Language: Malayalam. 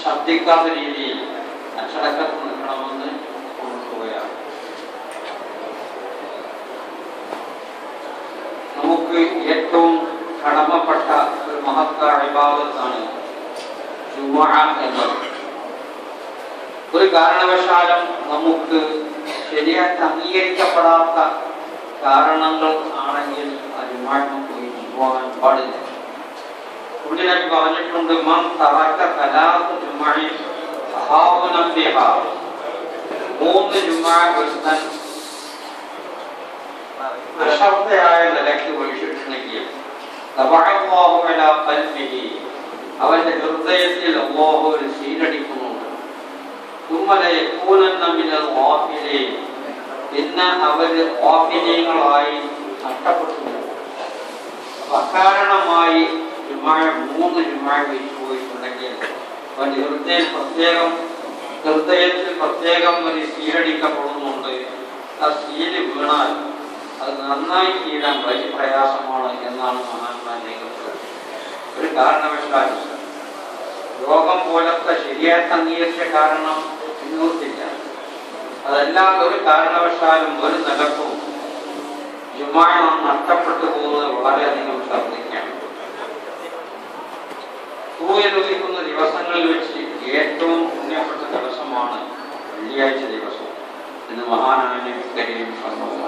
ശബ്ദിക്കാത്ത രീതിയിൽ അച്ചടക്കത്തിൽ നിൽക്കണമെന്ന് കൊണ്ടുപോവുകയാണ് നമുക്ക് ഏറ്റവും കടമപ്പെട്ട ഒരു മഹത്ത വിഭാഗത്താണ് ജുമുഅ എന്നത് ഒരു കാരണവശാലും നമുക്ക് ശരിയായിട്ട് അംഗീകരിക്കപ്പെടാത്ത കാരണങ്ങൾ ആണെങ്കിൽ ആ ജുമുഅക്ക് പോയി പോകാൻ പാടില്ല ഇവിടെ നബി പറഞ്ഞിട്ടുണ്ട് മൻ തറക്ക കലാത്ത് ജുമുഅി സഹാബുനം ബിഹാ മൂന്ന് ജുമുഅ ഒരുത്തൻ അശ്രദ്ധയായ നിലയ്ക്ക് ഒഴിച്ചിട്ടുണ്ടെങ്കിൽ തബഅല്ലാഹു അലാ ഖൽബിഹി അവന്റെ ഹൃദയത്തിൽ അല്ലാഹു ഒരു സീലടിക്കുന്നുണ്ട് ثم ليكونن من الغافلين പിന്നെ അവര് ഓഫിനീങ്ങളായി നഷ്ടപ്പെട്ടു പോകും. അപ്പൊ അക്കാരണമായി ജുമായ മൂന്ന് ജുമായ വെച്ചു പോയിട്ടുണ്ടെങ്കിൽ അവന്റെ ഹൃദയം പ്രത്യേകം ഹൃദയത്തിൽ പ്രത്യേകം ഒരു സീലടിക്കപ്പെടുന്നുണ്ട് ആ സീല് വീണാൽ അത് നന്നായി തീരാൻ വലിയ പ്രയാസമാണ് എന്നാണ് മഹാത്മാ രേഖപ്പെടുത്തുന്നത് ഒരു കാരണവശാലും രോഗം പോലത്തെ ശരിയായിട്ട് അംഗീകരിച്ച കാരണം നിവർത്തില്ല അതല്ലാത്ത ഒരു കാരണവശാലും ഒരു നിലക്കും ജുമാണം നഷ്ടപ്പെട്ടു പോകുന്നത് വളരെയധികം ശ്രദ്ധിക്കണം സൂര്യൻ ഉദിക്കുന്ന ദിവസങ്ങളിൽ വെച്ച് ഏറ്റവും പുണ്യപ്പെട്ട ദിവസമാണ് വെള്ളിയാഴ്ച ദിവസം എന്ന് മഹാനായ നബി കരീം സല്ലല്ലാഹു